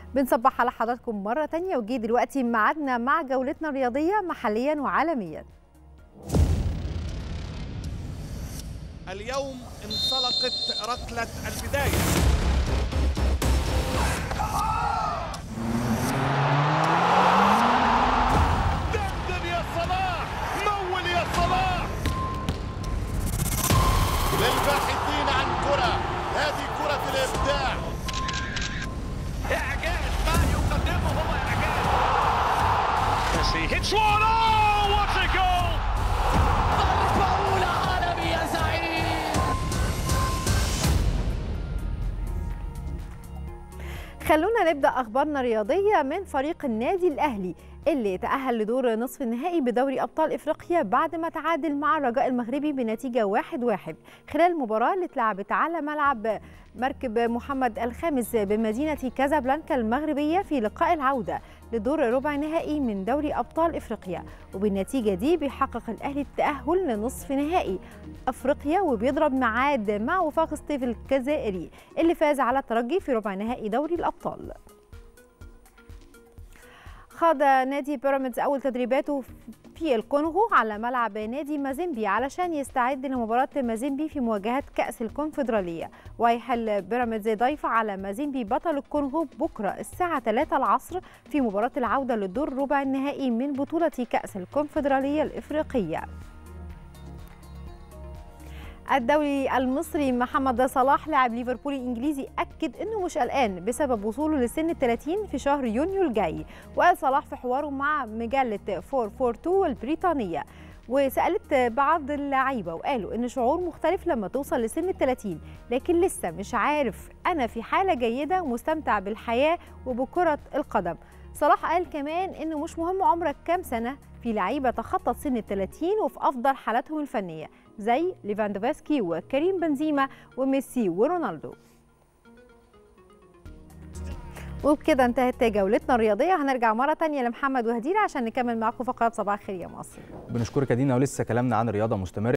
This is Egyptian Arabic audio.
بنصبح على حضراتكم مرة تانية وجي دلوقتي ميعادنا مع جولتنا الرياضية محليا وعالميا اليوم انطلقت ركلة البداية دندن يا صلاح مول يا صلاح للباحثين عن كرة هذه كرة الإبداع إعجاز ما يقدمه هو إعجاز Messi hits one oh what a goal ضربة أولى عالمي يا زعيم خلونا نبدأ أخبارنا الرياضية من فريق النادي الأهلي اللي تأهل لدور نصف النهائي بدوري أبطال إفريقيا بعد ما تعادل مع الرجاء المغربي بنتيجة 1-1 خلال المباراة اللي اتلعبت على ملعب مركب محمد الخامس بمدينة كازابلانكا المغربية في لقاء العودة لدور ربع نهائي من دوري أبطال إفريقيا وبالنتيجة دي بيحقق الأهلي التأهل لنصف نهائي أفريقيا وبيضرب ميعاد مع وفاق سطيف الجزائري اللي فاز على الترجي في ربع نهائي دوري الأبطال خاض نادي بيراميدز أول تدريباته في الكونغو على ملعب نادي مازيمبي علشان يستعد لمباراة مازيمبي في مواجهة كأس الكونفدرالية ويحل بيراميدز ضيف على مازيمبي بطل الكونغو بكرة الساعة 3 العصر في مباراة العودة للدور ربع النهائي من بطولة كأس الكونفدرالية الإفريقية الدولي المصري محمد صلاح لاعب ليفربول الانجليزي اكد انه مش قلقان بسبب وصوله لسن ال 30 في شهر يونيو الجاي وقال صلاح في حواره مع مجله 442 البريطانيه وسالت بعض اللعيبه وقالوا ان شعور مختلف لما توصل لسن ال 30 لكن لسه مش عارف انا في حاله جيده ومستمتع بالحياه وبكره القدم صلاح قال كمان انه مش مهم عمرك كام سنه في لعيبه تخطت سن ال 30 وفي افضل حالاتهم الفنيه زي ليفاندوفسكي وكريم بنزيما وميسي ورونالدو وبكده انتهت جولتنا الرياضيه هنرجع مره تانية لمحمد وهدير عشان نكمل معاكم فقرات صباح الخير يا مصر بنشكرك يا دينا ولسه كلامنا عن الرياضه مستمر